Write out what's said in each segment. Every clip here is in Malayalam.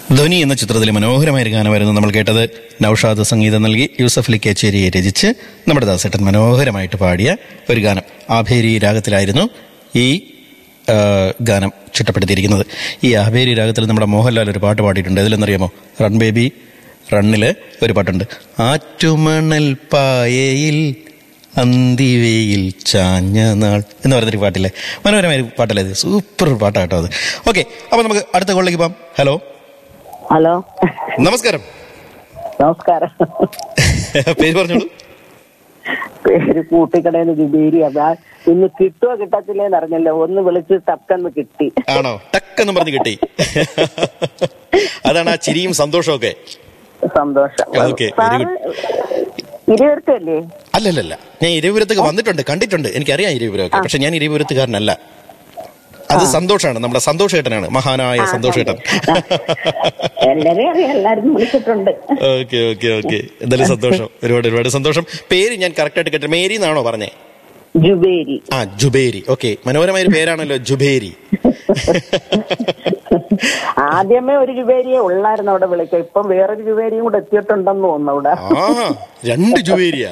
ധ്വനി എന്ന ചിത്രത്തിലെ മനോഹരമായ ഒരു ഗാനമായിരുന്നു നമ്മൾ കേട്ടത് നൌഷാദ് സംഗീതം നൽകി യൂസഫ് അലി കേച്ചേരിയെ രചിച്ച് നമ്മുടെ ദാസേട്ടൻ മനോഹരമായിട്ട് പാടിയ ഒരു ഗാനം ആഭേരി രാഗത്തിലായിരുന്നു ഈ ആ, ഗാനം ചിട്ടപ്പെടുത്തിയിരിക്കുന്നത് ഈ ആഭേരി രാഗത്തിൽ നമ്മുടെ മോഹൻലാൽ ഒരു പാട്ട് പാടിയിട്ടുണ്ട് അതിലെന്നറിയാമോ റൺ ബേബി റണ്ണില് ഒരു പാട്ടുണ്ട് ആറ്റുമണൽ പായയിൽ അന്തിവയിൽ ചാഞ്ഞ നാൾ എന്ന് പറയുന്നൊരു പാട്ടില്ലേ മനോഹരമായ ഒരു പാട്ടല്ലേ ഇത് സൂപ്പർ പാട്ടാട്ടോ അത് ഓക്കെ അപ്പൊ നമുക്ക് അടുത്ത കോളിലേക്ക് പോകാം ഹലോ ഹലോ നമസ്കാരം നമസ്കാരം പേര് പറഞ്ഞോളൂ പേര് കൂട്ടിക്കടയിൽ നിന്ന് ജുബേരി അതാ ഇന്ന് കിട്ടുമോ കിട്ടത്തില്ലേന്ന് അറിഞ്ഞല്ലോ ഒന്ന് വിളിച്ച് തപ്പെന്ന് കിട്ടി ആണോ ടക്കെന്ന് പറഞ്ഞ് കിട്ടി അതാണ് ആ ചിരിയും സന്തോഷവും ഒക്കെ സന്തോഷം Okay, very സാറ് ഇരുപത്തല്ലേ അല്ലല്ലല്ല ഞാൻ ഇരവിപുരത്തേക്ക് വന്നിട്ടുണ്ട് കണ്ടിട്ടുണ്ട് എനിക്കറിയാം ഇരവിപുരമൊക്കെ പക്ഷെ ഞാൻ ഇരവിപുരത്തുകാരനല്ല അത് സന്തോഷാണ് നമ്മുടെ സന്തോഷേട്ടനാണ് മഹാനായ സന്തോഷേട്ടൻ എല്ലാരെയും അറിയാം എല്ലാരും വിളിച്ചിട്ടുണ്ട് ഓക്കെ ഓക്കെ ഓക്കെ എന്തായാലും സന്തോഷം ഒരുപാട് ഒരുപാട് സന്തോഷം പേര് ഞാൻ കറക്റ്റ് ആയിട്ട് കേട്ടു മേരി എന്നാണോ പറഞ്ഞേ ജുബേരി ആ ജുബേരി ഓക്കെ മനോഹരമായ ഒരു പേരാണല്ലോ ജുബേരി ആദ്യമേ ഒരു ജുബേരിയെ ഉള്ളായിരുന്നു അവിടെ വിളിക്കാം ഇപ്പം വേറൊരു ജുബേരിയും കൂടെ എത്തിയിട്ടുണ്ടെന്ന് തോന്നുന്നു അവിടെ ആ രണ്ട് ജുബേരിയാ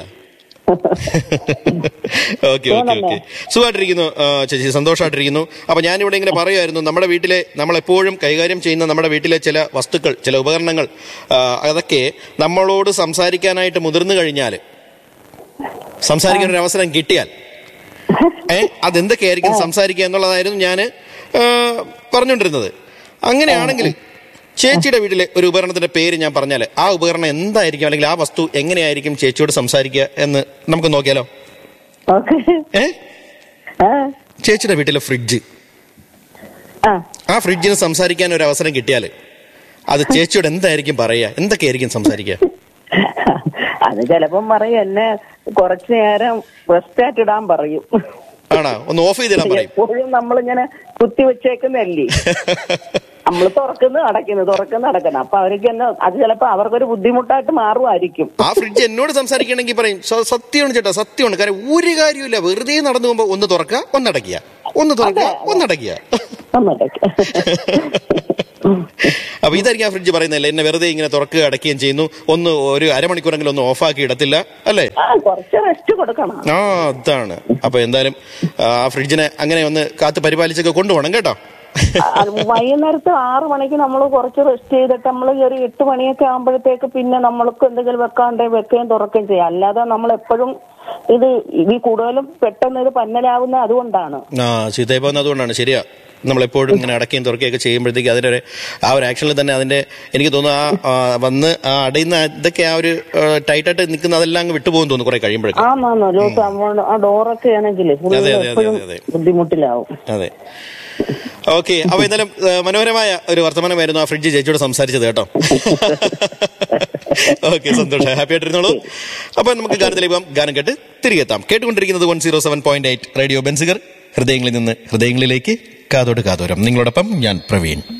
ഓക്കെ ഓക്കെ ഓക്കെ സുഖമായിട്ടിരിക്കുന്നു ആ, ചേച്ചി സന്തോഷമായിട്ടിരിക്കുന്നു അപ്പൊ ഞാനിവിടെ ഇങ്ങനെ പറയുമായിരുന്നു നമ്മുടെ വീട്ടിലെ നമ്മളെപ്പോഴും കൈകാര്യം ചെയ്യുന്ന നമ്മുടെ വീട്ടിലെ ചില വസ്തുക്കൾ ചില ഉപകരണങ്ങൾ ആ, അതൊക്കെ നമ്മളോട് സംസാരിക്കാനായിട്ട് മുതിർന്നു കഴിഞ്ഞാൽ സംസാരിക്കാൻ ഒരു അവസരം കിട്ടിയാൽ ഏ അതെന്തൊക്കെയായിരിക്കും സംസാരിക്കുക എന്നുള്ളതായിരുന്നു ഞാൻ പറഞ്ഞുകൊണ്ടിരുന്നത് അങ്ങനെയാണെങ്കിൽ ചേച്ചിയുടെ വീട്ടിലെ ഒരു ഉപകരണത്തിന്റെ പേര് ഞാൻ പറഞ്ഞാൽ ആ ഉപകരണം എന്തായിരിക്കും അല്ലെങ്കിൽ ആ വസ്തു എങ്ങനെയായിരിക്കും ചേച്ചിയോട് സംസാരിക്കുക എന്ന് നമുക്ക് നോക്കിയാലോ ഓക്കെ ഏ ആ ചേച്ചിയുടെ വീട്ടിലെ ഫ്രിഡ്ജ് ആ ആ ഫ്രിഡ്ജിന് സംസാരിക്കാൻ ഒരു അവസരം കിട്ടിയാൽ അത് ചേച്ചിയോട് എന്തായിരിക്കും പറയുക എന്തൊക്കെയായിരിക്കും സംസാരിക്കുക അത് ചിലപ്പം പറയും എന്നെ കുറച്ചു നേരം റെസ്റ്റ് ആയിട്ട് ഇടാൻ പറയും ആണോ ഒന്ന് ഓഫ് ചെയ്തിടാൻ പറയും എപ്പോഴും നമ്മളിങ്ങനെ കുത്തി വെച്ചേക്കുന്നല്ലേ നമ്മൾ തുറക്കുന്നു അടയ്ക്കുന്നു തുറക്കുന്നു അടയ്ക്കുന്നു അപ്പൊ അവർക്ക് തന്നെ അത് ചിലപ്പോ അവർക്കൊരു ബുദ്ധിമുട്ടായിട്ട് മാറുമായിരിക്കും ആ ഫ്രിഡ്ജ് എന്നോട് സംസാരിക്കണമെങ്കിൽ പറയും "സ- സത്യമാണ് ചേട്ടാ സത്യമാണ് കാരണം ഒരു കാര്യമില്ല വെറുതെ നടന്നു പോകുമ്പോ ഒന്ന് തുറക്കുക ഒന്നടക്കുക ഒന്ന് തുറക്കുക ഒന്നടക്കുക ഒന്നടയ്ക്ക് അപ്പൊ ഇതായിരിക്കും ആ ഫ്രിഡ്ജ് പറയുന്നല്ലേ എന്നെ വെറുതെ ഇങ്ങനെ തുറക്കുക അടയ്ക്കുകയും ചെയ്യുന്നു ഒന്ന് ഒരു അരമണിക്കൂറെങ്കിലും ഒന്ന് ഓഫാക്കി ഇടത്തില്ല അല്ലേ ആ കുറച്ച് റെസ്റ്റ് കൊടുക്കണം ആ അതാണ് അപ്പൊ എന്തായാലും ആ ഫ്രിഡ്ജിനെ അങ്ങനെ ഒന്ന് കാത്ത് പരിപാലിച്ചൊക്കെ കൊണ്ടുപോകണം കേട്ടോ അത് വൈകുന്നേരത്ത് ആറ് മണിക്ക് നമ്മൾ കുറച്ച് റെസ്റ്റ് ചെയ്തിട്ട് നമ്മൾ ഒരു എട്ട് മണിയൊക്കെ ആകുമ്പോഴത്തേക്ക് പിന്നെ നമ്മൾക്ക് എന്തെങ്കിലും വെക്കാണ്ടേ വെക്കുകയും തുറക്കുകയും ചെയ്യാം അല്ലാതെ നമ്മൾ എപ്പോഴും ഇത് ഇത് കൂടുതലും പെട്ടെന്ന് ഇത് പന്നലാവുന്ന അതുകൊണ്ടാണ് ആ ചീത്തയിൽ പോകുന്നത് അതുകൊണ്ടാണ് ശരിയാ നമ്മളെപ്പോഴും ഇങ്ങനെ അടക്കുകയും തുറക്കുകയൊക്കെ ചെയ്യുമ്പോഴത്തേക്ക് അതിന്റെ ഒരു ആ ഒരു ആക്ഷനിൽ തന്നെ അതിന്റെ എനിക്ക് തോന്നുന്നു ആ ആ, വന്ന് ആ അടയുന്ന ഇതൊക്കെ ആ ഒരു ടൈറ്റായിട്ട് നിൽക്കുന്ന അതെല്ലാം അങ്ങ് വിട്ടുപോകും തോന്നുന്നു കുറെ കഴിയുമ്പോഴേക്കും ആന്നാന്നോ ഒരു സംഭവം ആ ഡോറൊക്കെ ആണെങ്കിൽ അതെ, അതെ, അതെ, എപ്പോഴും അതെ. ബുദ്ധിമുട്ടിലാവും അതെ ഓക്കെ അപ്പൊ എന്തായാലും ആ, മനോഹരമായ ഒരു വർത്തമാനമായിരുന്നു ആ ഫ്രിഡ്ജ് ചേച്ചിയോട് സംസാരിച്ചത് കേട്ടോ ഓക്കെ സന്തോഷം ഹാപ്പി ആയിട്ടിരുന്നോളൂ അപ്പൊ നമുക്ക് ഗാനത്തിലേക്ക് പോകാം ഗാനം കേട്ട് തിരികെ എത്താം കേട്ടുകൊണ്ടിരിക്കുന്നത് one zero seven point eight radio Benziger ഹൃദയങ്ങളിൽ നിന്ന് ഹൃദയങ്ങളിലേക്ക് കാതോട് കാതോരം നിങ്ങളോടൊപ്പം ഞാൻ പ്രവീൺ